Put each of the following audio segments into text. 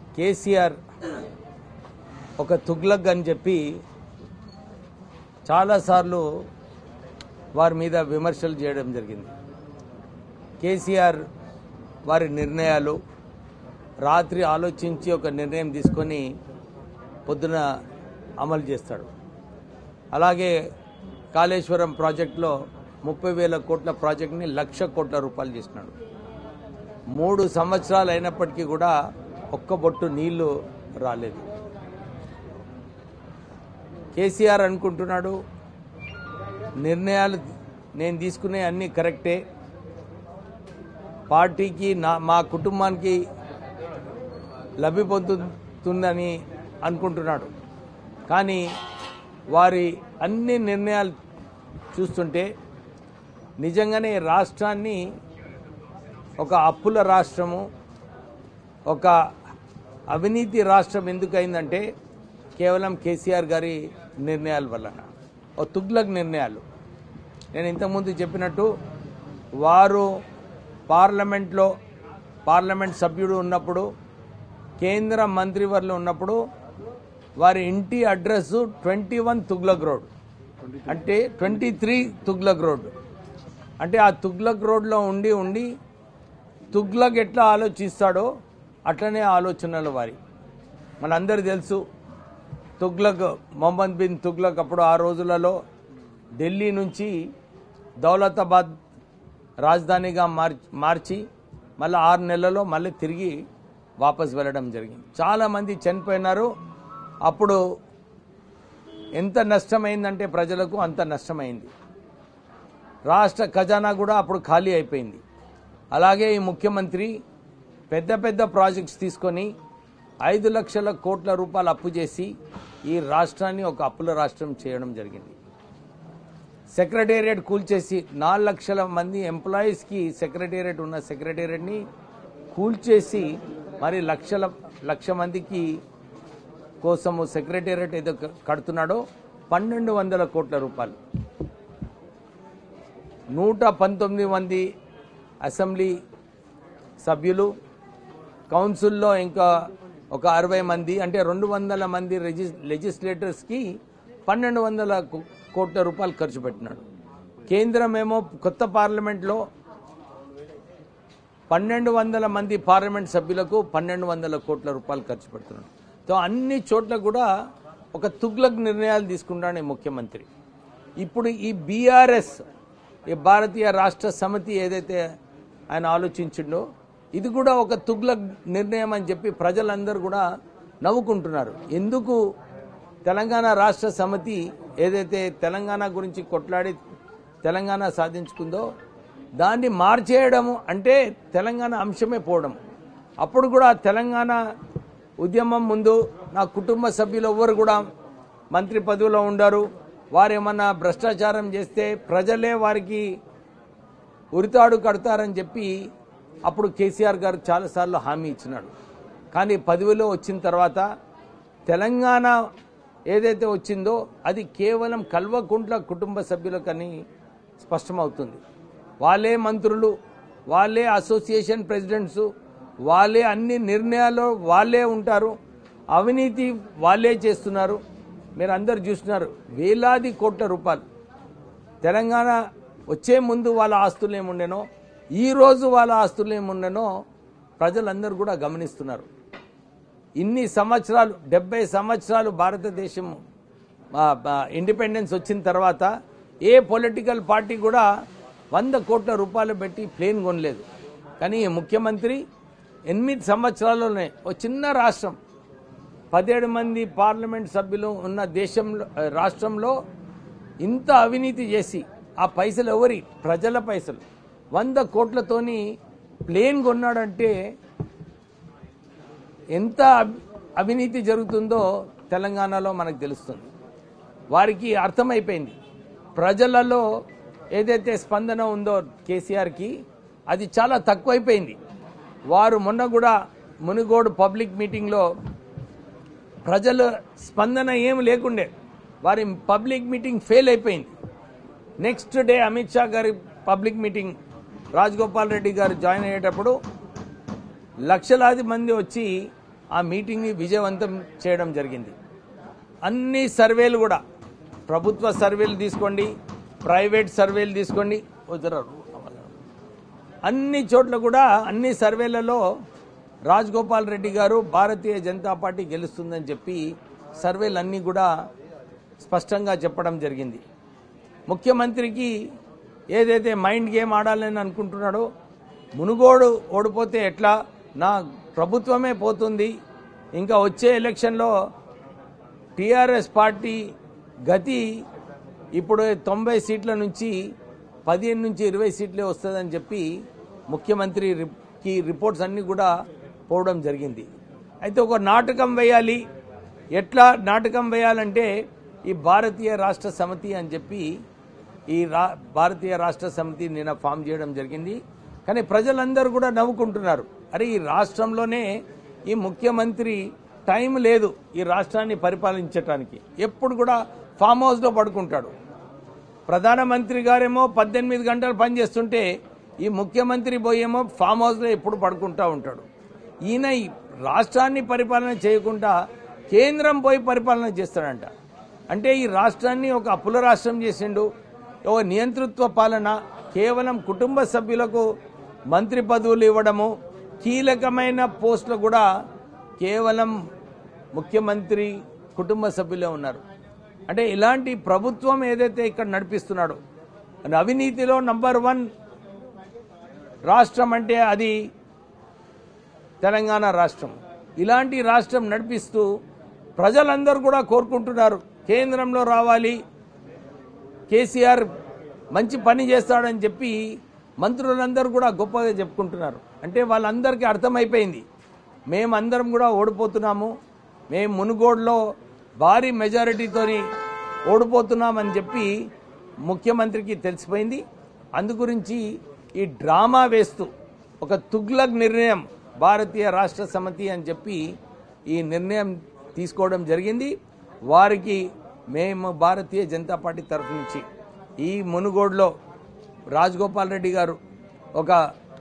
కేసీఆర్ ఒక తుగ్లక్ అని చెప్పి చాలాసార్లు వారి మీద విమర్శలు చేయడం జరిగింది కేసీఆర్ వారి నిర్ణయాలు రాత్రి ఆలోచించి ఒక నిర్ణయం తీసుకొని పొద్దున అమలు చేస్తాడు అలాగే కాళేశ్వరం ప్రాజెక్టులో ముప్పై వేల కోట్ల ప్రాజెక్ట్ని లక్ష కోట్ల రూపాయలు చేసినాడు మూడు సంవత్సరాలు అయినప్పటికీ కూడా ఒక్క బొట్టు నీళ్లు రాలేదు కేసీఆర్ అనుకుంటున్నాడు నిర్ణయాలు నేను తీసుకునే అన్ని కరెక్టే పార్టీకి నా మా కుటుంబానికి లబ్ధి పొందుతుందని అనుకుంటున్నాడు కానీ వారి అన్ని నిర్ణయాలు చూస్తుంటే నిజంగానే రాష్ట్రాన్ని ఒక అప్పుల రాష్ట్రము ఒక అవినీతి రాష్ట్రం ఎందుకు అయిందంటే కేవలం కేసీఆర్ గారి నిర్ణయాల వలన ఓ తుగ్లక్ నిర్ణయాలు నేను ఇంతకుముందు చెప్పినట్టు వారు పార్లమెంట్లో పార్లమెంట్ సభ్యుడు ఉన్నప్పుడు కేంద్ర మంత్రివర్లు ఉన్నప్పుడు వారి ఇంటి address twenty one Tughlak road అంటే ట్వంటీ త్రీ తుగ్లక్ రోడ్ అంటే ఆ తుగ్లక్ రోడ్లో ఉండి ఉండి తుగ్లక్ ఎట్లా ఆలోచిస్తాడో అట్లనే ఆలోచనలు వారి మనందరూ తెలుసు తుగ్లక్ మొహమ్మద్ బిన్ తుగ్లక్ అప్పుడు ఆ రోజులలో ఢిల్లీ నుంచి దౌలతాబాద్ రాజధానిగా మార్చి మార్చి మళ్ళీ ఆరు నెలల్లో మళ్ళీ తిరిగి వాపస్ వెళ్ళడం జరిగింది చాలామంది చనిపోయినారు అప్పుడు ఎంత నష్టమైందంటే ప్రజలకు అంత నష్టమైంది రాష్ట్ర ఖజానా కూడా అప్పుడు ఖాళీ అయిపోయింది అలాగే ఈ ముఖ్యమంత్రి పెద్ద పెద్ద ప్రాజెక్ట్స్ తీసుకొని ఐదు లక్షల కోట్ల రూపాయలు అప్పు చేసి ఈ రాష్ట్రాన్ని ఒక అప్పుల రాష్ట్రం చేయడం జరిగింది సెక్రటేరియట్ కూల్చేసి నాలుగు లక్షల మంది ఎంప్లాయీస్కి సెక్రటేరియట్ ఉన్న సెక్రటేరియట్ని కూల్చేసి మరి లక్షల లక్ష మందికి కోసము సెక్రటేరియట్ ఏదో క- కడుతున్నాడో పన్నెండు వందల కోట్ల రూపాయలు నూట పంతొమ్మిది మంది అసెంబ్లీ సభ్యులు కౌన్సిల్లో ఇంకా ఒక అరవై మంది అంటే రెండు వందల మంది రెజి లెజిస్లేటర్స్కి పన్నెండు వందల కో- కోట్ల రూపాయలు ఖర్చు పెట్టినాడు కేంద్రం ఏమో కొత్త పార్లమెంట్లో పన్నెండు వందల మంది పార్లమెంట్ సభ్యులకు పన్నెండు వందల కోట్ల రూపాయలు ఖర్చు పెడుతున్నాడు సో అన్ని చోట్ల కూడా ఒక తుగ్లక్ నిర్ణయాలు తీసుకుంటాడు ఈ ముఖ్యమంత్రి ఇప్పుడు ఈ బీఆర్ఎస్ ఈ భారతీయ రాష్ట్ర సమితి ఏదైతే ఆయన ఆలోచించిండో ఇది కూడా ఒక తుగ్లక్ నిర్ణయం అని చెప్పి ప్రజలందరూ కూడా నవ్వుకుంటున్నారు ఎందుకు తెలంగాణ రాష్ట్ర సమితి ఏదైతే తెలంగాణ గురించి కొట్లాడి తెలంగాణ సాధించుకుందో దాన్ని మార్చేయడము అంటే తెలంగాణ అంశమే పోవడం అప్పుడు కూడా తెలంగాణ ఉద్యమం ముందు నా కుటుంబ సభ్యులు ఎవ్వరు కూడా మంత్రి పదవిలో ఉండరు వారు ఏమన్నా భ్రష్టాచారం చేస్తే ప్రజలే వారికి ఉరితాడు కడతారని చెప్పి అప్పుడు కేసీఆర్ గారు చాలాసార్లు హామీ ఇచ్చినాడు కానీ పదవిలో వచ్చిన తర్వాత తెలంగాణ ఏదైతే వచ్చిందో అది కేవలం కల్వకుంట్ల కుటుంబ సభ్యులకని స్పష్టమవుతుంది వాళ్ళే మంత్రులు వాళ్ళే అసోసియేషన్ ప్రెసిడెంట్స్ వాళ్ళే అన్ని నిర్ణయాలు వాళ్ళే ఉంటారు అవినీతి వాళ్ళే చేస్తున్నారు మీరు అందరు చూస్తున్నారు వేలాది కోట్ల రూపాయలు తెలంగాణ వచ్చే ముందు వాళ్ళ ఆస్తులు ఏముండెనో ఈ రోజు వాళ్ళ ఆస్తులు ఏముండెనో ప్రజలందరూ కూడా గమనిస్తున్నారు ఇన్ని సంవత్సరాలు డెబ్బై సంవత్సరాలు భారతదేశం ఆ, ఆ, ఇండిపెండెన్స్ వచ్చిన తర్వాత ఏ పొలిటికల్ పార్టీ కూడా వంద కోట్ల రూపాయలు పెట్టి ప్లేన్ కొనలేదు కానీ ఈ ముఖ్యమంత్రి ఎనిమిది సంవత్సరాల్లోనే ఓ చిన్న రాష్ట్రం పదిహేడు మంది పార్లమెంట్ సభ్యులు ఉన్న దేశంలో ఆ, రాష్ట్రంలో ఇంత అవినీతి చేసి ఆ పైసలు ఎవరి ప్రజల పైసలు వంద కోట్లతోని ప్లేన్ కొన్నాడంటే ఎంత అబ్- అవినీతి జరుగుతుందో తెలంగాణలో మనకు తెలుస్తుంది వారికి అర్థమైపోయింది ప్రజలలో ఏదైతే స్పందన ఉందో కేసీఆర్కి అది చాలా తక్కువైపోయింది వారు మొన్న కూడా మునుగోడు పబ్లిక్ మీటింగ్లో ప్రజల స్పందన ఏం లేకుండే వారి పబ్లిక్ మీటింగ్ ఫెయిల్ అయిపోయింది నెక్స్ట్ డే అమిత్ షా గారి పబ్లిక్ మీటింగ్ రాజగోపాల్ రెడ్డి గారు జాయిన్ అయ్యేటప్పుడు లక్షలాది మంది వచ్చి ఆ మీటింగ్ని విజయవంతం చేయడం జరిగింది అన్ని సర్వేలు కూడా ప్రభుత్వ సర్వేలు తీసుకోండి ప్రైవేట్ సర్వేలు తీసుకోండి వదిలేరు. అన్ని చోట్ల కూడా అన్ని సర్వేలలో రాజగోపాల్ రెడ్డి గారు భారతీయ జనతా పార్టీ గెలుస్తుందని చెప్పి సర్వేలు అన్నీ కూడా స్పష్టంగా చెప్పడం జరిగింది ముఖ్యమంత్రికి ఏదైతే మైండ్ గేమ్ ఆడాలని అనుకుంటున్నాడో మునుగోడు ఓడిపోతే ఎట్లా నా ప్రభుత్వమే పోతుంది ఇంకా వచ్చే ఎలక్షన్లో టీఆర్ఎస్ పార్టీ గతి ఇప్పుడు తొంభై సీట్ల నుంచి పదిహేను నుంచి ఇరవై సీట్లే వస్తుందని చెప్పి ముఖ్యమంత్రి రి- కి రిపోర్ట్స్ అన్నీ కూడా పోవడం జరిగింది అయితే ఒక నాటకం వేయాలి ఎట్లా నాటకం వేయాలంటే ఈ భారతీయ రాష్ట్ర సమితి అని చెప్పి ఈ రా భారతీయ రాష్ట్ర సమితి నిన్న ఫామ్ చేయడం జరిగింది కానీ ప్రజలందరూ కూడా నవ్వుకుంటున్నారు అరే ఈ రాష్ట్రంలోనే ఈ ముఖ్యమంత్రి టైం లేదు ఈ రాష్ట్రాన్ని పరిపాలించటానికి ఎప్పుడు కూడా ఫామ్ హౌస్లో పడుకుంటాడు ప్రధానమంత్రి గారేమో పద్దెనిమిది గంటలు పనిచేస్తుంటే ఈ ముఖ్యమంత్రి పోయేమో ఫామ్ హౌస్లో ఎప్పుడు పడుకుంటా ఉంటాడు ఈయన ఈ రాష్ట్రాన్ని పరిపాలన చేయకుండా కేంద్రం పోయి పరిపాలన చేస్తాడంట అంటే ఈ రాష్ట్రాన్ని ఒక అప్పుల రాష్ట్రం చేసిండు ఒక నియంతృత్వ పాలన కేవలం కుటుంబ సభ్యులకు మంత్రి పదవులు ఇవ్వడము కీలకమైన పోస్టులు కూడా కేవలం ముఖ్యమంత్రి కుటుంబ సభ్యులే ఉన్నారు అంటే ఇలాంటి ప్రభుత్వం ఏదైతే ఇక్కడ నడిపిస్తున్నాడో అవినీతిలో నంబర్ వన్ రాష్ట్రం అంటే అది తెలంగాణ రాష్ట్రం ఇలాంటి రాష్ట్రం నడిపిస్తూ ప్రజలందరూ కూడా కోరుకుంటున్నారు కేంద్రంలో రావాలి కేసీఆర్ మంచి పని చేస్తాడని చెప్పి మంత్రులందరూ కూడా గొప్పగా చెప్పుకుంటున్నారు అంటే వాళ్ళందరికీ అర్థమైపోయింది మేమందరం కూడా ఓడిపోతున్నాము మేము మునుగోడులో భారీ మెజారిటీతోని ఓడిపోతున్నామని చెప్పి ముఖ్యమంత్రికి తెలిసిపోయింది అందుగురించి ఈ డ్రామా వేస్తూ ఒక తుగ్లక్ నిర్ణయం భారతీయ రాష్ట్ర సమితి అని చెప్పి ఈ నిర్ణయం తీసుకోవడం జరిగింది వారికి మేము భారతీయ జనతా పార్టీ తరఫు నుంచి ఈ మునుగోడులో రాజగోపాల్ రెడ్డి గారు ఒక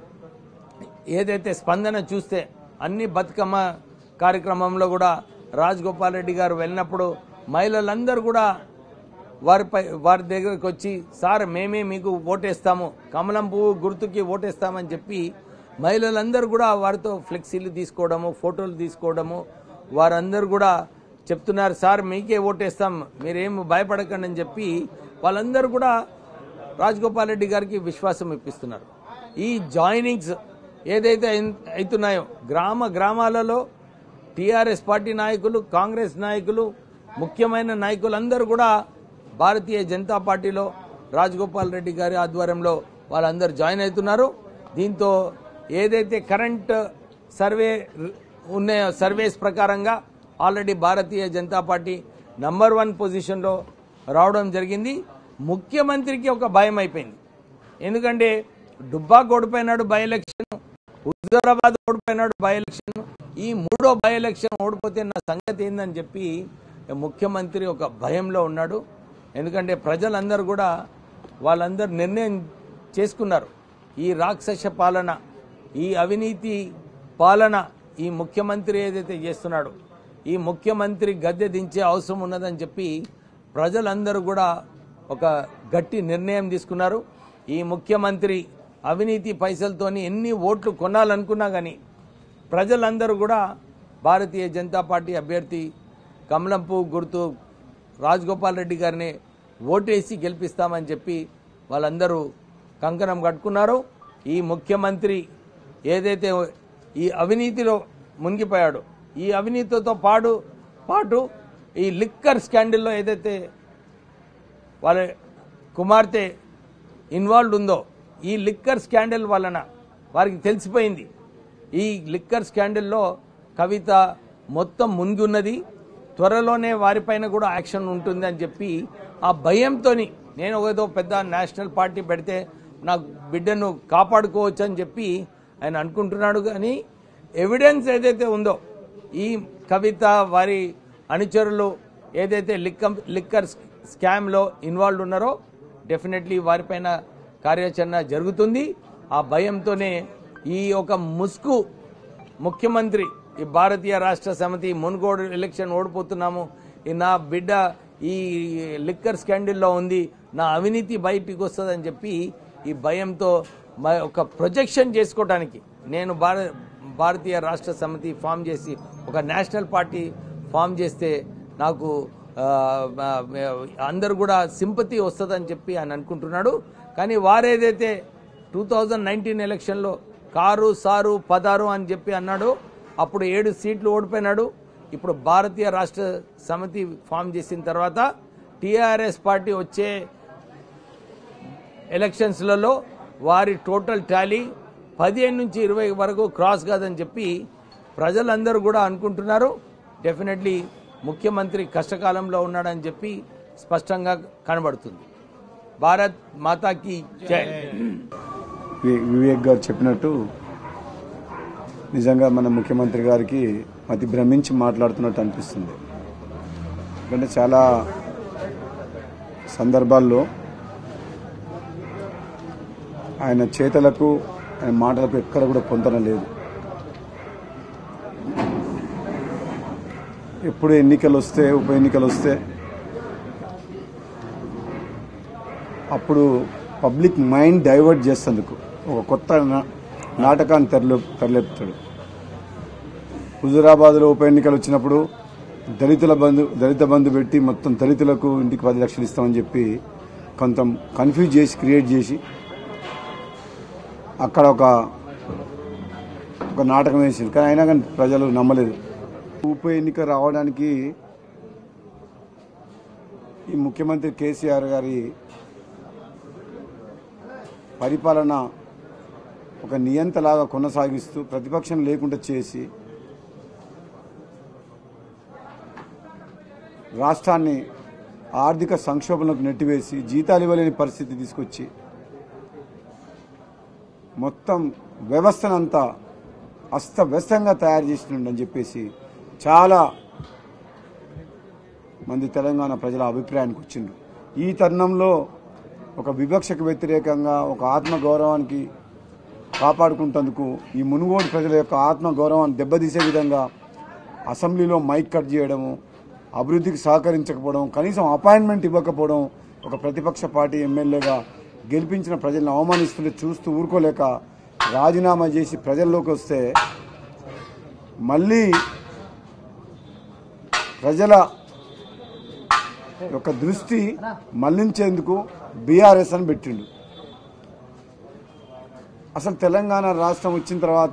ఏదైతే స్పందన చూస్తే అన్ని బతుకమ్మ కార్యక్రమంలో కూడా రాజగోపాల్ రెడ్డి గారు వెళ్ళినప్పుడు మహిళలందరూ కూడా వారిపై వారి దగ్గరికి వచ్చి సార్ మేమే మీకు ఓటేస్తాము కమలం పువ్వు గుర్తుకి ఓటేస్తామని చెప్పి మహిళలందరూ కూడా వారితో ఫ్లెక్సీలు తీసుకోవడము ఫోటోలు తీసుకోవడము వారందరూ కూడా చెప్తున్నారు సార్ మీకే ఓటేస్తాం మీరేం భయపడకండి అని చెప్పి వాళ్ళందరూ కూడా రాజగోపాల్ రెడ్డి గారికి విశ్వాసం ఇప్పిస్తున్నారు ఈ జాయినింగ్స్ ఏదైతే అయి- అవుతున్నాయో గ్రామ గ్రామాలలో టీఆర్ఎస్ పార్టీ నాయకులు కాంగ్రెస్ నాయకులు ముఖ్యమైన నాయకులందరూ కూడా భారతీయ జనతా పార్టీలో రాజగోపాల్ రెడ్డి గారి ఆధ్వర్యంలో వాళ్ళందరూ జాయిన్ అవుతున్నారు దీంతో ఏదైతే కరెంట్ సర్వే ఉన్నాయో సర్వేస్ ప్రకారంగా already Bharatiya Janata party number one పొజిషన్లో రావడం జరిగింది ముఖ్యమంత్రికి ఒక భయం అయిపోయింది ఎందుకంటే డుబ్బాక్ ఓడిపోయినాడు బై ఎలక్షన్ హుజరాబాద్ ఓడిపోయినాడు బై ఎలక్షన్ ఈ మూడో బై ఎలక్షన్ ఓడిపోతే నా సంగతి ఏందని చెప్పి ముఖ్యమంత్రి ఒక భయంలో ఉన్నాడు ఎందుకంటే ప్రజలందరూ కూడా వాళ్ళందరూ నిర్ణయం చేసుకున్నారు ఈ రాక్షస పాలన ఈ అవినీతి పాలన ఈ ముఖ్యమంత్రి ఏదైతే చేస్తున్నాడో ఈ ముఖ్యమంత్రి గద్దె దించే అవసరం ఉన్నదని చెప్పి ప్రజలందరూ కూడా ఒక గట్టి నిర్ణయం తీసుకున్నారు ఈ ముఖ్యమంత్రి అవినీతి పైసలతోని ఎన్ని ఓట్లు కొనాలనుకున్నా కానీ ప్రజలందరూ కూడా భారతీయ జనతా పార్టీ అభ్యర్థి కమలంపు గుర్తు రాజగోపాల్ రెడ్డి గారిని ఓటేసి గెలిపిస్తామని చెప్పి వాళ్ళందరూ కంకణం కట్టుకున్నారు ఈ ముఖ్యమంత్రి ఏదైతే ఈ అవినీతిలో మునిగిపోయాడో ఈ అవినీతితో పాటు పాటు ఈ లిక్కర్ స్కాండిల్లో ఏదైతే వాళ్ళ కుమార్తె ఇన్వాల్వ్డ్ ఉందో ఈ లిక్కర్ స్కాండల్ వలన వారికి తెలిసిపోయింది ఈ లిక్కర్ స్కాండల్లో కవిత మొత్తం ముందు ఉన్నది త్వరలోనే వారిపైన కూడా యాక్షన్ ఉంటుంది అని చెప్పి ఆ భయంతో నేను ఏదో పెద్ద నేషనల్ పార్టీ పెడితే నా బిడ్డను కాపాడుకోవచ్చు అని చెప్పి ఆయన అనుకుంటున్నాడు కానీ ఎవిడెన్స్ ఏదైతే ఉందో ఈ కవిత వారి అనుచరులు ఏదైతే లిక్కర్ లిక్కర్ స్కామ్లో ఇన్వాల్వ్ ఉన్నారో డెఫినెట్లీ వారిపైన కార్యాచరణ జరుగుతుంది ఆ భయంతోనే ఈ ఒక ముసుగు ముఖ్యమంత్రి ఈ భారతీయ రాష్ట్ర సమితి మున్గోడు ఎలక్షన్ ఓడిపోతున్నాము ఈ నా బిడ్డ ఈ లిక్కర్ స్కాండిల్లో ఉంది నా అవినీతి బయటికి వస్తుందని చెప్పి ఈ భయంతో మ- ఒక ప్రొజెక్షన్ చేసుకోవడానికి నేను భార భారతీయ రాష్ట్ర సమితి ఫామ్ చేసి ఒక నేషనల్ పార్టీ ఫామ్ చేస్తే నాకు ఆ, ఆ, అందరు కూడా సింపతి వస్తుందని చెప్పి ఆయన అనుకుంటున్నాడు కానీ వారేదైతే టూ థౌజండ్ నైన్టీన్ ఎలక్షన్లో కారు సారు పదారు అని చెప్పి అన్నాడు అప్పుడు ఏడు సీట్లు ఓడిపోయినాడు ఇప్పుడు భారతీయ రాష్ట్ర సమితి ఫామ్ చేసిన తర్వాత టీఆర్ఎస్ పార్టీ వచ్చే ఎలక్షన్స్లలో వారి టోటల్ టాలీ పదిహేను నుంచి ఇరవై వరకు క్రాస్ కాదని చెప్పి ప్రజలందరూ కూడా అనుకుంటున్నారు డెఫినెట్లీ ముఖ్యమంత్రి కష్టకాలంలో ఉన్నాడని చెప్పి స్పష్టంగా కనబడుతుంది భారత్ మాతాకి జై వి- వివేక్ గారు చెప్పినట్టు నిజంగా మన ముఖ్యమంత్రి గారికి అతి భ్రమించి మాట్లాడుతున్నట్టు అనిపిస్తుంది ఎందుకంటే చాలా సందర్భాల్లో ఆయన చేతలకు ఆయన మాటలకు ఎక్కడ కూడా పొంతన లేదు ఎప్పుడు ఎన్నికలు వస్తే ఉప ఎన్నికలు వస్తే అప్పుడు పబ్లిక్ మైండ్ డైవర్ట్ చేసేందుకు ఒక కొత్త నా- నాటకాన్ని తెరలే తెరలేపుతాడు హుజురాబాద్లో ఉప ఎన్నికలు వచ్చినప్పుడు దళితుల బంధు దళిత బంధు పెట్టి మొత్తం దళితులకు ఇంటికి పది లక్షలు ఇస్తామని చెప్పి కొంత కన్ఫ్యూజ్ చేసి క్రియేట్ చేసి అక్కడ ఒక ఒక నాటకం వేసింది కానీ అయినా కానీ ప్రజలు నమ్మలేదు ఉప ఎన్నిక రావడానికి ఈ ముఖ్యమంత్రి కేసీఆర్ గారి పరిపాలన ఒక నియంతలాగా కొనసాగిస్తూ ప్రతిపక్షం లేకుండా చేసి రాష్ట్రాన్ని ఆర్థిక సంక్షోభంలోకి నెట్టివేసి జీతాలు ఇవ్వలేని పరిస్థితి తీసుకొచ్చి మొత్తం వ్యవస్థనంతా అస్తవ్యస్తంగా తయారు చేసినండని చెప్పేసి చాలా మంది తెలంగాణ ప్రజల అభిప్రాయానికి వచ్చిండ్రు ఈ తరుణంలో ఒక వివక్షకు వ్యతిరేకంగా ఒక ఆత్మ గౌరవానికి కాపాడుకుంటందుకు ఈ మునుగోడు ప్రజల యొక్క ఆత్మ గౌరవాన్ని దెబ్బతీసే విధంగా అసెంబ్లీలో మైక్ కట్ చేయడము అభివృద్ధికి సహకరించకపోవడం కనీసం అపాయింట్మెంట్ ఇవ్వకపోవడం ఒక ప్రతిపక్ష పార్టీ ఎమ్మెల్యేగా గెలిపించిన ప్రజలను అవమానిస్తుంటే చూస్తూ ఊరుకోలేక రాజీనామా చేసి ప్రజల్లోకి వస్తే మళ్ళీ ప్రజల యొక్క దృష్టి మళ్లించేందుకు బీఆర్ఎస్ అని పెట్టిండు అసలు తెలంగాణ రాష్ట్రం వచ్చిన తర్వాత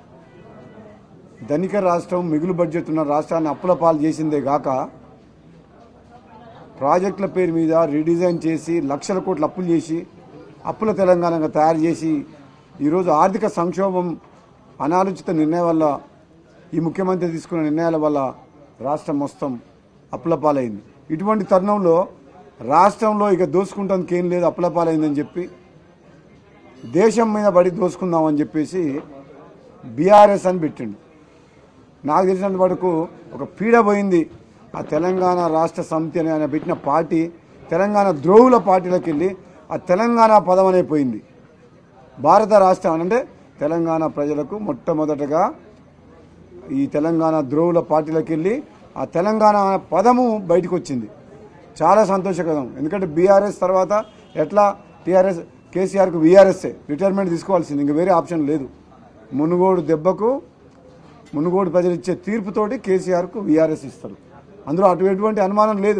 ధనిక రాష్ట్రం మిగులు బడ్జెట్ ఉన్న రాష్ట్రాన్ని అప్పుల పాలు చేసిందే గాక ప్రాజెక్టుల పేరు మీద రీడిజైన్ చేసి లక్షల కోట్ల అప్పులు చేసి అప్పుల తెలంగాణగా తయారు చేసి ఈరోజు ఆర్థిక సంక్షోభం అనాలోచిత నిర్ణయం వల్ల ఈ ముఖ్యమంత్రి తీసుకున్న నిర్ణయాల వల్ల రాష్ట్రం మొత్తం అప్పుల పాలైంది ఇటువంటి తరుణంలో రాష్ట్రంలో ఇక దోసుకుంటానికి ఏం లేదు అప్పుల పాలైందని చెప్పి దేశం మీద పడి దోసుకుందామని చెప్పేసి బీఆర్ఎస్ అని పెట్టిండు నాకు తెలిసినంత వరకు ఒక పీడ పోయింది ఆ తెలంగాణ రాష్ట్ర సమితి అని ఆయన పెట్టిన పార్టీ తెలంగాణ ద్రోవుల పార్టీలకు వెళ్ళి ఆ తెలంగాణ పదం అనే పోయింది భారత రాష్ట్రం అంటే తెలంగాణ ప్రజలకు మొట్టమొదటగా ఈ తెలంగాణ ద్రోవుల పార్టీలకు వెళ్ళి ఆ తెలంగాణ అనే పదము బయటకు వచ్చింది చాలా సంతోషకరం ఎందుకంటే బీఆర్ఎస్ తర్వాత ఎట్లా టీఆర్ఎస్ కేసీఆర్కు వీఆర్ఎస్ఏ రిటైర్మెంట్ తీసుకోవాల్సింది ఇంక వేరే ఆప్షన్ లేదు మునుగోడు దెబ్బకు మునుగోడు ప్రజలు ఇచ్చే తీర్పుతోటి కేసీఆర్కు వీఆర్ఎస్ ఇస్తారు అందులో అటు ఎటువంటి అనుమానం లేదు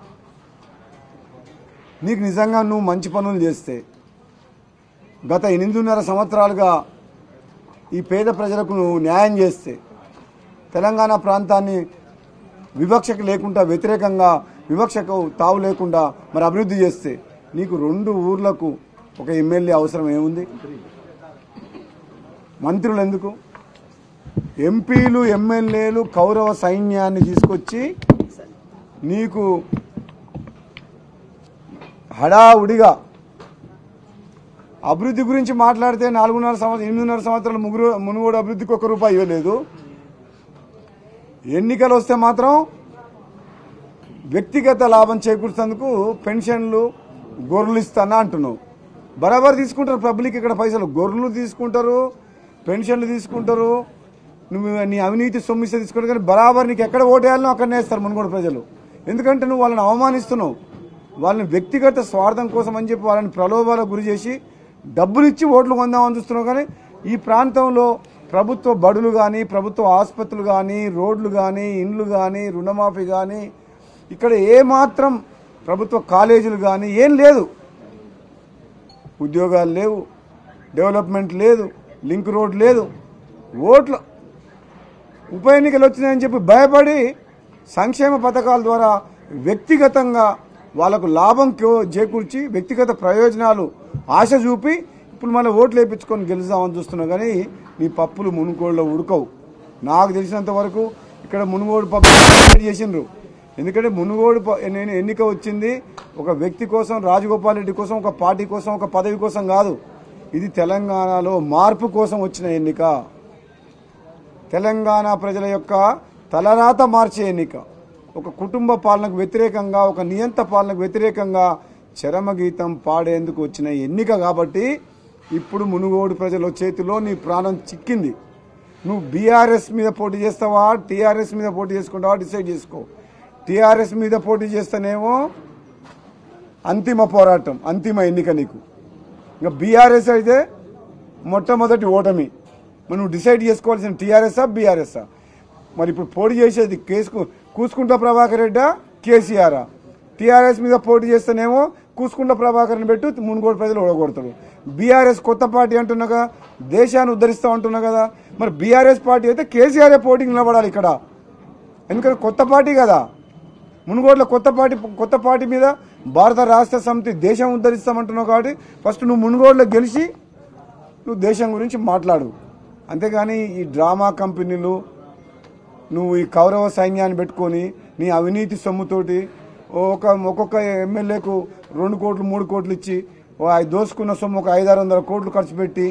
నీకు నిజంగా నువ్వు మంచి పనులు చేస్తే గత ఎనిమిదిన్నర సంవత్సరాలుగా ఈ పేద ప్రజలకు నువ్వు న్యాయం చేస్తే తెలంగాణ ప్రాంతాన్ని వివక్షకు లేకుండా వ్యతిరేకంగా వివక్షకు తావు లేకుండా మరి అభివృద్ధి చేస్తే నీకు రెండు ఊర్లకు ఒక ఎమ్మెల్యే అవసరం ఏముంది మంత్రులు ఎందుకు ఎంపీలు ఎమ్మెల్యేలు కౌరవ సైన్యాన్ని తీసుకొచ్చి నీకు హడావుడిగా అభివృద్ధి గురించి మాట్లాడితే నాలుగున్నర సంవత్సరం ఎనిమిదిన్నర సంవత్సరాలు ముగ్గురు మునుగోడు అభివృద్ధికి ఒక్క రూపాయి ఇవ్వలేదు ఎన్నికలు వస్తే మాత్రం వ్యక్తిగత లాభం చేకూర్చేందుకు పెన్షన్లు గొర్రెలు ఇస్తానా అంటున్నావు బరాబర్ తీసుకుంటారు పబ్లిక్ ఇక్కడ పైసలు గొర్రెలు తీసుకుంటారు పెన్షన్లు తీసుకుంటారు నువ్వు నీ అవినీతి సొమ్మిస్తే తీసుకుని కానీ బరాబర్ నీకు ఎక్కడ ఓటేయాలనో అక్కడనే వేస్తారు మునుగోడు ప్రజలు ఎందుకంటే నువ్వు వాళ్ళని అవమానిస్తున్నావు వాళ్ళని వ్యక్తిగత స్వార్థం కోసం అని చెప్పి వాళ్ళని ప్రలోభాలకు గురి చేసి డబ్బులు ఇచ్చి ఓట్లు కొందామని చూస్తున్నావు కానీ ఈ ప్రాంతంలో ప్రభుత్వ బడులు కానీ ప్రభుత్వ ఆసుపత్రులు కానీ రోడ్లు కానీ ఇండ్లు కానీ రుణమాఫీ కానీ ఇక్కడ ఏమాత్రం ప్రభుత్వ కాలేజీలు కానీ ఏం లేదు ఉద్యోగాలు లేవు డెవలప్మెంట్ లేదు లింక్ రోడ్ లేదు ఓట్లు ఉప ఎన్నికలు వచ్చినాయని చెప్పి భయపడి సంక్షేమ పథకాల ద్వారా వ్యక్తిగతంగా వాళ్ళకు లాభం కో- చేకూర్చి వ్యక్తిగత ప్రయోజనాలు ఆశ చూపి ఇప్పుడు మళ్ళీ ఓట్లు వేయించుకొని గెలుద్దామని చూస్తున్నావు కానీ నీ పప్పులు మునుగోడులో ఉడకవు నాకు తెలిసినంత వరకు ఇక్కడ మునుగోడు పబ్లిక్ చేసిండ్రు ఎందుకంటే మునుగోడు ప- నేను ఎన్నిక వచ్చింది ఒక వ్యక్తి కోసం రాజగోపాల్ రెడ్డి కోసం ఒక పార్టీ కోసం ఒక పదవి కోసం కాదు ఇది తెలంగాణలో మార్పు కోసం వచ్చిన ఎన్నిక తెలంగాణ ప్రజల యొక్క తలరాత మార్చే ఎన్నిక ఒక కుటుంబ పాలనకు వ్యతిరేకంగా ఒక నియంత పాలనకు వ్యతిరేకంగా చరమగీతం పాడేందుకు వచ్చిన ఎన్నిక కాబట్టి ఇప్పుడు మునుగోడు ప్రజల చేతిలో నీ ప్రాణం చిక్కింది నువ్వు బీఆర్ఎస్ మీద పోటీ చేస్తావా టీఆర్ఎస్ మీద పోటీ చేసుకుంటావా డిసైడ్ చేసుకో టీఆర్ఎస్ మీద పోటీ చేస్తేనేమో అంతిమ పోరాటం అంతిమ ఎన్నిక నీకు ఇంకా బీఆర్ఎస్ అయితే మొట్టమొదటి ఓటమి మరి నువ్వు డిసైడ్ చేసుకోవాల్సిన టీఆర్ఎస్ఆ బీఆర్ఎస్ఆ మరి ఇప్పుడు పోటీ చేసేది కేసుకు కూసుకుంట ప్రభాకర్ రెడ్డా కేసీఆరా టీఆర్ఎస్ మీద పోటీ చేస్తేనేమో కూసుకుంట ప్రభాకర్ని పెట్టి మునుగోడు ప్రజలు ఓడగొడతాడు బీఆర్ఎస్ కొత్త పార్టీ అంటున్నా కదా దేశాన్ని ఉద్ధరిస్తా అంటున్నా కదా మరి బీఆర్ఎస్ పార్టీ అయితే కేసీఆర్ పోటీకి నిలబడాలి ఇక్కడ ఎందుకంటే కొత్త పార్టీ కదా మునుగోడులో కొత్త పార్టీ కొత్త పార్టీ మీద భారత రాష్ట్ర సమితి దేశం ఉద్ధరిస్తామంటున్నావు కాబట్టి ఫస్ట్ నువ్వు మునుగోడులో గెలిచి నువ్వు దేశం గురించి మాట్లాడు అంతేగాని ఈ డ్రామా కంపెనీలు నువ్వు ఈ కౌరవ సైన్యాన్ని పెట్టుకొని నీ అవినీతి సొమ్ముతోటి ఒక ఒక్కొక్క ఎమ్మెల్యేకు రెండు కోట్లు మూడు కోట్లు ఇచ్చి ఓ ఐ దోసుకున్న సొమ్ము ఒక ఐదారు వందల కోట్లు ఖర్చు పెట్టి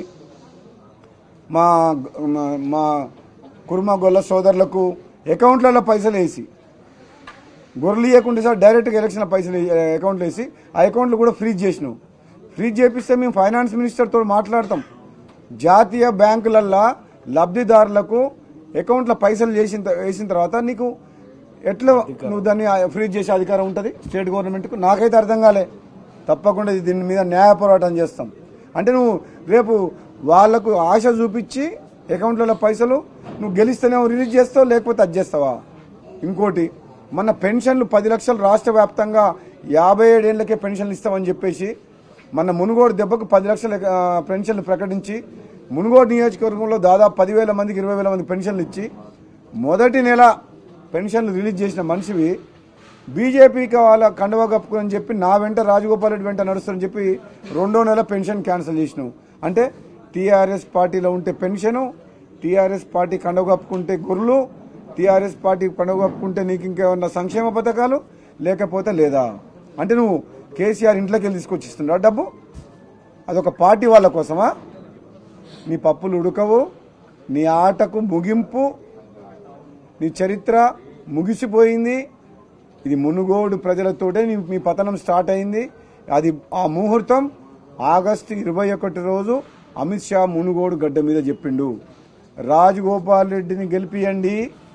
మా మా- మా కుర్మ గొల్ల సోదరులకు అకౌంట్లలో పైసలు వేసి గొర్రెలు ఇవ్వకుండా సార్ డైరెక్ట్గా ఎలక్షన్ పైసలు ఏ- అకౌంట్లో వేసి ఆ అకౌంట్లు కూడా ఫ్రీజ్ చేసినావు ఫ్రీజ్ చేపిస్తే మేము ఫైనాన్స్ మినిస్టర్తో మాట్లాడతాం జాతీయ బ్యాంకులల్లో లబ్ధిదారులకు అకౌంట్లో పైసలు చేసిన త- వేసిన తర్వాత నీకు ఎట్లా నువ్వు దాన్ని ఫ్రీజ్ చేసే అధికారం ఉంటుంది స్టేట్ గవర్నమెంట్కు నాకైతే అర్థం కాలే తప్పకుండా దీని మీద న్యాయ పోరాటం చేస్తాం అంటే నువ్వు రేపు వాళ్లకు ఆశ చూపించి అకౌంట్లలో పైసలు నువ్వు గెలిస్తేనేమో రిలీజ్ చేస్తావు లేకపోతే అది చేస్తావా ఇంకోటి మన పెన్షన్లు పది లక్షలు రాష్ట్ర వ్యాప్తంగా యాభై ఏడేళ్లకే పెన్షన్లు ఇస్తామని చెప్పేసి మన మునుగోడు దెబ్బకు పది లక్షల ఆ, పెన్షన్లు ప్రకటించి మునుగోడు నియోజకవర్గంలో దాదాపు పదివేల మందికి ఇరవై వేల మంది పెన్షన్లు ఇచ్చి మొదటి నెల పెన్షన్లు రిలీజ్ చేసిన మనిషివి బీజేపీకి వాళ్ళ కండవ కప్పుకొని చెప్పి నా వెంట రాజగోపాల్ రెడ్డి వెంట నడుస్తుందని చెప్పి రెండో నెల పెన్షన్ క్యాన్సిల్ చేసినావు అంటే టీఆర్ఎస్ పార్టీలో ఉంటే పెన్షను టీఆర్ఎస్ పార్టీ కండవ కప్పుకుంటే గొర్రెలు టీఆర్ఎస్ పార్టీ కండవ కప్పుకుంటే నీకు ఇంకేమన్నా సంక్షేమ పథకాలు లేకపోతే లేదా అంటే నువ్వు కేసీఆర్ ఇంట్లోకి వెళ్ళి తీసుకొచ్చిస్తున్నావు డబ్బు అదొక పార్టీ వాళ్ళ కోసమా నీ పప్పులు ఉడకవు నీ ఆటకు ముగింపు నీ చరిత్ర ముగిసిపోయింది ఇది మునుగోడు ప్రజలతోటే నీ- మీ పతనం స్టార్ట్ అయింది అది ఆ ముహూర్తం ఆగస్టు ఇరవై ఒకటి రోజు అమిత్ షా మునుగోడు గడ్డ మీద చెప్పిండు రాజగోపాల్ రెడ్డిని గెలిపియండి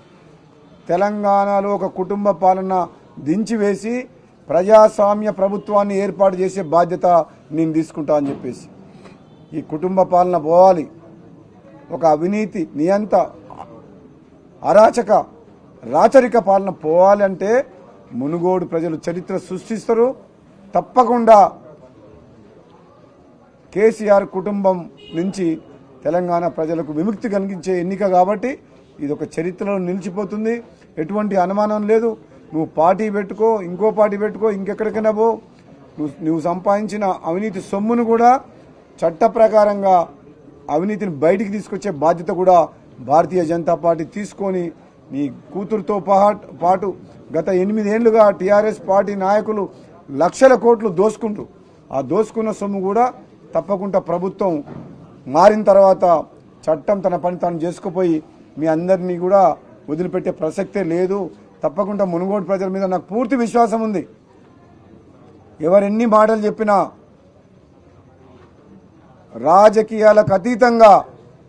తెలంగాణలో ఒక కుటుంబ పాలన దించివేసి ప్రజాస్వామ్య ప్రభుత్వాన్ని ఏర్పాటు చేసే బాధ్యత నేను తీసుకుంటా అని చెప్పేసి ఈ కుటుంబ పాలన పోవాలి ఒక అవినీతి నియంత అరాచక రాచరిక పాలన పోవాలంటే మునుగోడు ప్రజలు చరిత్ర సృష్టిస్తారు తప్పకుండా కేసీఆర్ కుటుంబం నుంచి తెలంగాణ ప్రజలకు విముక్తి కలిగించే ఎన్నిక కాబట్టి ఇది ఒక చరిత్రలో నిలిచిపోతుంది ఎటువంటి అనుమానం లేదు నువ్వు పార్టీ పెట్టుకో ఇంకో పార్టీ పెట్టుకో ఇంకెక్కడికైనా పో నువ్వు నువ్వు సంపాదించిన అవినీతి సొమ్మును కూడా చట్ట ప్రకారంగా అవినీతిని బయటికి తీసుకొచ్చే బాధ్యత కూడా భారతీయ జనతా పార్టీ తీసుకొని నీ కూతురుతో పహా- పాటు గత ఎనిమిదేళ్లుగా టీఆర్ఎస్ పార్టీ నాయకులు లక్షల కోట్లు దోసుకుంటూ ఆ దోసుకున్న సొమ్ము కూడా తప్పకుండా ప్రభుత్వం మారిన తర్వాత చట్టం తన పని తాను చేసుకుపోయి మీ అందరినీ కూడా వదిలిపెట్టే ప్రసక్తే లేదు తప్పకుండా మునుగోడు ప్రజల మీద నాకు పూర్తి విశ్వాసం ఉంది ఎవరెన్ని మాటలు చెప్పినా రాజకీయాలకు అతీతంగా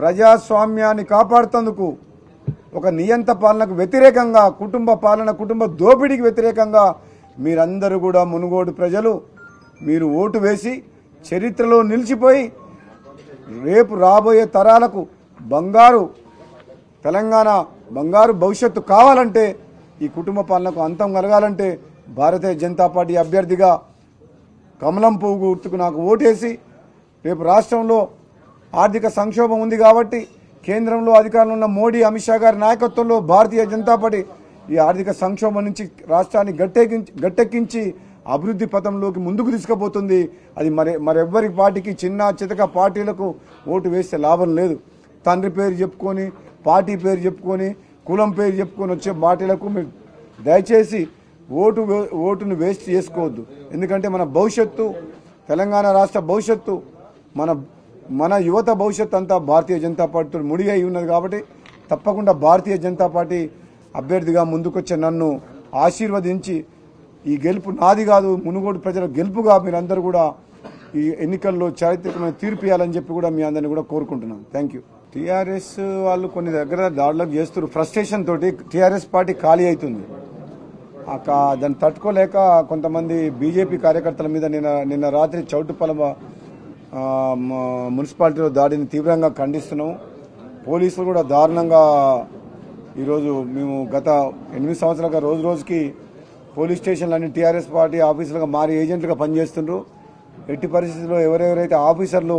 ప్రజాస్వామ్యాన్ని కాపాడుతందుకు ఒక నియంత పాలనకు వ్యతిరేకంగా కుటుంబ పాలన కుటుంబ దోపిడీకి వ్యతిరేకంగా మీరందరూ కూడా మునుగోడు ప్రజలు మీరు ఓటు వేసి చరిత్రలో నిలిచిపోయి రేపు రాబోయే తరాలకు బంగారు తెలంగాణ బంగారు భవిష్యత్తు కావాలంటే ఈ కుటుంబ పాలనకు అంతం కలగాలంటే భారతీయ జనతా పార్టీ అభ్యర్థిగా కమలం పువ్వు గుర్తుకు నాకు ఓటేసి రేపు రాష్ట్రంలో ఆర్థిక సంక్షోభం ఉంది కాబట్టి కేంద్రంలో అధికారంలో ఉన్న మోడీ అమిత్ షా గారి నాయకత్వంలో భారతీయ జనతా పార్టీ ఈ ఆర్థిక సంక్షోభం నుంచి రాష్ట్రాన్ని గట్టెక్కించి గట్టెక్కించి అభివృద్ధి పథంలోకి ముందుకు తీసుకుపోతుంది అది మరి మరెవ్వరి పార్టీకి చిన్న చితక పార్టీలకు ఓటు వేస్తే లాభం లేదు తండ్రి పేరు చెప్పుకొని పార్టీ పేరు చెప్పుకొని కులం పేరు చెప్పుకొని వచ్చే పార్టీలకు మీరు దయచేసి ఓటు వే- ఓటును వేస్ట్ చేసుకోవద్దు ఎందుకంటే మన భవిష్యత్తు తెలంగాణ రాష్ట్ర భవిష్యత్తు మన మన యువత భవిష్యత్తు అంతా భారతీయ జనతా పార్టీతో ముడి అయి ఉన్నది కాబట్టి తప్పకుండా భారతీయ జనతా పార్టీ అభ్యర్థిగా ముందుకొచ్చే నన్ను ఆశీర్వదించి ఈ గెలుపు నాది కాదు మునుగోడు ప్రజల గెలుపుగా మీరందరూ కూడా ఈ ఎన్నికల్లో చారిత్రకమైన తీర్పు ఇవ్వాలని చెప్పి కూడా మీ అందరిని కూడా కోరుకుంటున్నాను థ్యాంక్ యూ టీఆర్ఎస్ వాళ్ళు కొన్ని దగ్గర దాడులకు చేస్తారు ఫ్రస్ట్రేషన్ తోటి టీఆర్ఎస్ పార్టీ ఖాళీ అవుతుంది ఆ కా- దాన్ని తట్టుకోలేక కొంతమంది బీజేపీ కార్యకర్తల మీద నిన్న నిన్న రాత్రి చౌటుపలమ ఆ, మ- మున్సిపాలిటీలో దాడిని తీవ్రంగా ఖండిస్తున్నాం పోలీసులు కూడా దారుణంగా ఈరోజు మేము గత ఎనిమిది సంవత్సరాలుగా రోజు రోజుకి పోలీస్ స్టేషన్లన్నీ టీఆర్ఎస్ పార్టీ ఆఫీసులుగా మారి ఏజెంట్లుగా పనిచేస్తుండ్రు ఎట్టి పరిస్థితుల్లో ఎవరెవరైతే ఆఫీసర్లు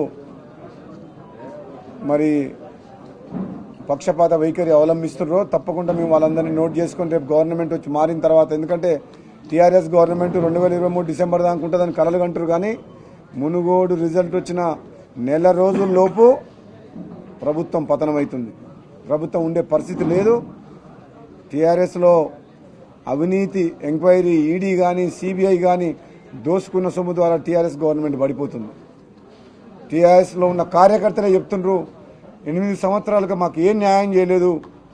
మరి పక్షపాత వైఖరి అవలంబిస్తున్నారో తప్పకుండా మేము వాళ్ళందరినీ నోట్ చేసుకొని రేపు గవర్నమెంట్ వచ్చి మారిన తర్వాత ఎందుకంటే టీఆర్ఎస్ గవర్నమెంట్ రెండు వేల ఇరవై మూడు డిసెంబర్ దాకా ఉంటుందని కలలు కంటారు కానీ మునుగోడు రిజల్ట్ వచ్చిన నెల రోజుల లోపు ప్రభుత్వం పతనమవుతుంది ప్రభుత్వం ఉండే పరిస్థితి లేదు టీఆర్ఎస్లో అవినీతి ఎంక్వైరీ ఈడీ కానీ సిబిఐ కానీ దోసుకున్న సొమ్ము ద్వారా టీఆర్ఎస్ గవర్నమెంట్ పడిపోతుంది టీఆర్ఎస్లో ఉన్న కార్యకర్తలే చెప్తుండ్రు ఎనిమిది సంవత్సరాలుగా మాకు ఏం న్యాయం చేయలేదు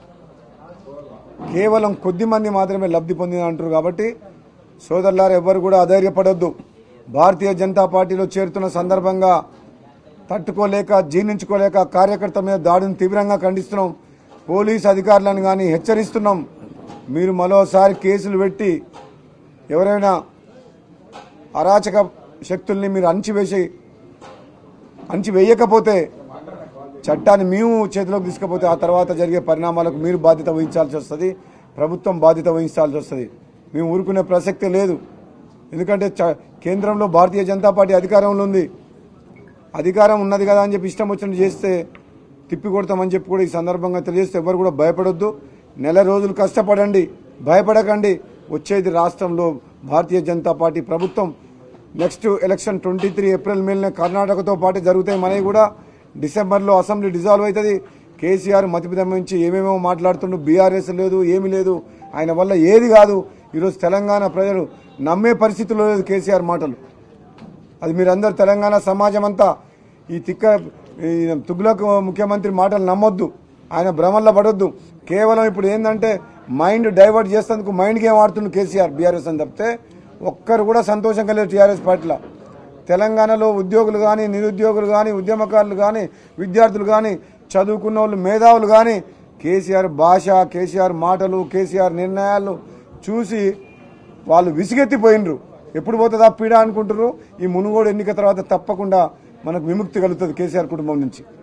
కేవలం కొద్ది మంది మాత్రమే లబ్ధి పొందిన అంటారు కాబట్టి సోదరులారు ఎవ్వరు కూడా అధైర్యపడొద్దు భారతీయ జనతా పార్టీలో చేరుతున్న సందర్భంగా తట్టుకోలేక జీర్ణించుకోలేక కార్యకర్త మీద దాడిని తీవ్రంగా ఖండిస్తున్నాం పోలీస్ అధికారులను కానీ హెచ్చరిస్తున్నాం మీరు మరోసారి కేసులు పెట్టి ఎవరైనా అరాచక శక్తుల్ని మీరు అణిచివేసి అణిచివేయకపోతే చట్టాన్ని మేము చేతిలోకి తీసుకపోతే ఆ తర్వాత జరిగే పరిణామాలకు మీరు బాధ్యత వహించాల్సి వస్తుంది ప్రభుత్వం బాధ్యత వహించాల్సి వస్తుంది మేము ఊరుకునే ప్రసక్తే లేదు ఎందుకంటే చ- కేంద్రంలో భారతీయ జనతా పార్టీ అధికారంలో ఉంది అధికారం ఉన్నది కదా అని చెప్పి ఇష్టం వచ్చినట్టు చేస్తే తిప్పి కొడతామని చెప్పి కూడా ఈ సందర్భంగా తెలియజేస్తే ఎవరు కూడా భయపడొద్దు నెల రోజులు కష్టపడండి భయపడకండి వచ్చేది రాష్ట్రంలో భారతీయ జనతా పార్టీ ప్రభుత్వం next election twenty three April మేలనే కర్ణాటకతో పాటు జరుగుతాయి మనవి కూడా డిసెంబర్లో అసెంబ్లీ డిజాల్వ్ అవుతుంది కేసీఆర్ మతిపిదమించి ఏమేమో మాట్లాడుతుండు బీఆర్ఎస్ లేదు ఏమీ లేదు ఆయన వల్ల ఏది కాదు ఈరోజు తెలంగాణ ప్రజలు నమ్మే పరిస్థితిలో లేదు కేసీఆర్ మాటలు అది మీరందరూ తెలంగాణ సమాజం అంతా ఈ తిక్క ఈ తుగ్లక్ ముఖ్యమంత్రి మాటలు నమ్మొద్దు ఆయన భ్రమల్లో పడొద్దు కేవలం ఇప్పుడు ఏంటంటే మైండ్ డైవర్ట్ చేసేందుకు మైండ్ గేమ్ ఆడుతుంది కేసీఆర్ బీఆర్ఎస్ అని తప్పితే ఒక్కరు కూడా సంతోషంగా లేరు టీఆర్ఎస్ పార్టీలో తెలంగాణలో ఉద్యోగులు కానీ నిరుద్యోగులు కానీ ఉద్యమకారులు కానీ విద్యార్థులు కానీ చదువుకున్న వాళ్ళు మేధావులు కానీ కేసీఆర్ భాష కేసీఆర్ మాటలు కేసీఆర్ నిర్ణయాలు చూసి వాళ్ళు విసిగెత్తిపోయినరు ఎప్పుడు పోతుందా పీడ అనుకుంటారు ఈ మునుగోడు ఎన్నిక తర్వాత తప్పకుండా మనకు విముక్తి కలుగుతుంది కేసీఆర్ కుటుంబం నుంచి